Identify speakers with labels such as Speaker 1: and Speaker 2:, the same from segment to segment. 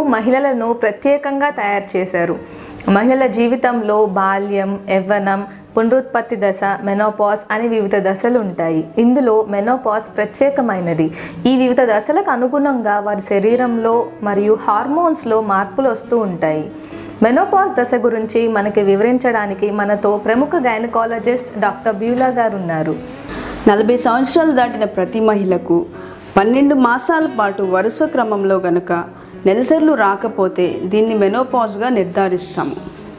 Speaker 1: మహిళలను ప్రత్యేకంగా తయారు చేశారు మహిళల జీవితంలో బాల్యం యవ్వనం పునరుత్పత్తి దశ మెనోపాజ్ అని వివిధ దశలు ఉంటాయి ఇందులో మెనోపాజ్ ప్రత్యేకమైనది ఈ వివిధ దశలకు అనుగుణంగా వారి శరీరంలో మరియు హార్మోన్స్లో మార్పులు వస్తూ ఉంటాయి మెనోపాజ్ దశ గురించి మనకి వివరించడానికి మనతో ప్రముఖ గైనకాలజిస్ట్ డాక్టర్ బ్యూలా గారు ఉన్నారు
Speaker 2: నలభై సంవత్సరాలు దాటిన ప్రతి మహిళకు పన్నెండు మాసాల పాటు వరుస క్రమంలో గనుక నెలసర్లు రాకపోతే దీన్ని మెనోపాజ్గా నిర్ధారిస్తాము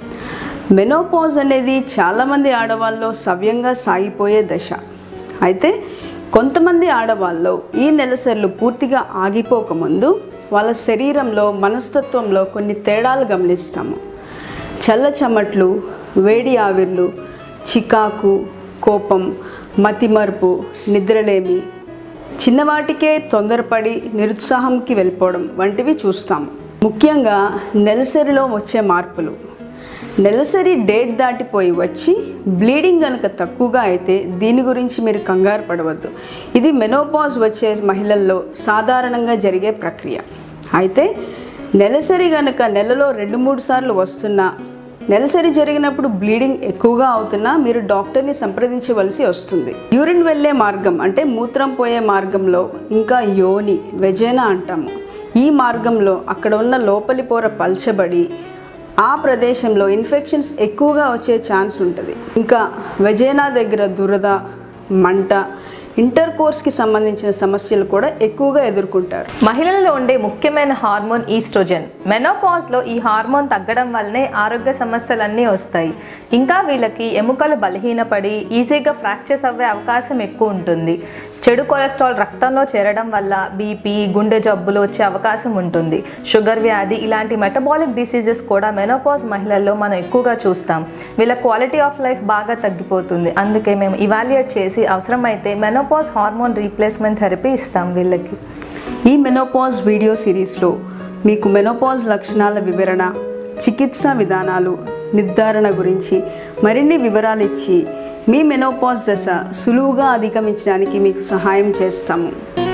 Speaker 2: మెనోపాజ్ అనేది చాలామంది ఆడవాళ్ళలో సవ్యంగా సాగిపోయే దశ అయితే కొంతమంది ఆడవాళ్ళలో ఈ నెలసర్లు పూర్తిగా ఆగిపోకముందు వాళ్ళ శరీరంలో మనస్తత్వంలో కొన్ని తేడాలు గమనిస్తాము చల్ల చెమట్లు వేడి ఆవిర్లు చికాకు కోపం మతిమరుపు నిద్రలేమి చిన్నవాటికే తొందరపడి నిరుత్సాహంకి వెళ్ళిపోవడం వంటివి చూస్తాము ముఖ్యంగా నెలసరిలో వచ్చే మార్పులు నెలసరి డేట్ దాటిపోయి వచ్చి బ్లీడింగ్ కనుక తక్కువగా అయితే దీని గురించి మీరు కంగారు పడవద్దు ఇది మెనోపాజ్ వచ్చే మహిళల్లో సాధారణంగా జరిగే ప్రక్రియ అయితే నెలసరి గనుక నెలలో రెండు మూడు సార్లు వస్తున్నా నెలసరి జరిగినప్పుడు బ్లీడింగ్ ఎక్కువగా అవుతున్నా మీరు డాక్టర్ని సంప్రదించవలసి వస్తుంది యూరిన్ వెళ్ళే మార్గం అంటే మూత్రం పోయే మార్గంలో ఇంకా యోని వెజేనా అంటాము ఈ మార్గంలో అక్కడ ఉన్న లోపలి పొర పల్చబడి ఆ ప్రదేశంలో ఇన్ఫెక్షన్స్ ఎక్కువగా వచ్చే ఛాన్స్ ఉంటుంది ఇంకా వెజేనా దగ్గర దురద మంట ఇంటర్ కోర్స్కి సంబంధించిన సమస్యలు కూడా ఎక్కువగా ఎదుర్కొంటారు
Speaker 1: మహిళలలో ఉండే ముఖ్యమైన హార్మోన్ ఈస్ట్రోజన్ మెనోపాజ్లో ఈ హార్మోన్ తగ్గడం వల్లనే ఆరోగ్య సమస్యలన్నీ వస్తాయి ఇంకా వీళ్ళకి ఎముకలు బలహీనపడి ఈజీగా ఫ్రాక్చర్స్ అవ్వే అవకాశం ఎక్కువ ఉంటుంది చెడు కొలెస్ట్రాల్ రక్తంలో చేరడం వల్ల బీపీ గుండె జబ్బులు వచ్చే అవకాశం ఉంటుంది షుగర్ వ్యాధి ఇలాంటి మెటబాలిక్ డిసీజెస్ కూడా మెనోపాజ్ మహిళల్లో మనం ఎక్కువగా చూస్తాం వీళ్ళ క్వాలిటీ ఆఫ్ లైఫ్ బాగా తగ్గిపోతుంది అందుకే మేము ఇవాల్యుయేట్ చేసి అవసరమైతే మెనోపాజ్ హార్మోన్ రీప్లేస్మెంట్ థెరపీ ఇస్తాం వీళ్ళకి
Speaker 2: ఈ మెనోపాజ్ వీడియో సిరీస్లో మీకు మెనోపాజ్ లక్షణాల వివరణ చికిత్సా విధానాలు నిర్ధారణ గురించి మరిన్ని వివరాలు ఇచ్చి మీ మెనోపాజ్ దశ సులువుగా అధిగమించడానికి మీకు సహాయం చేస్తాము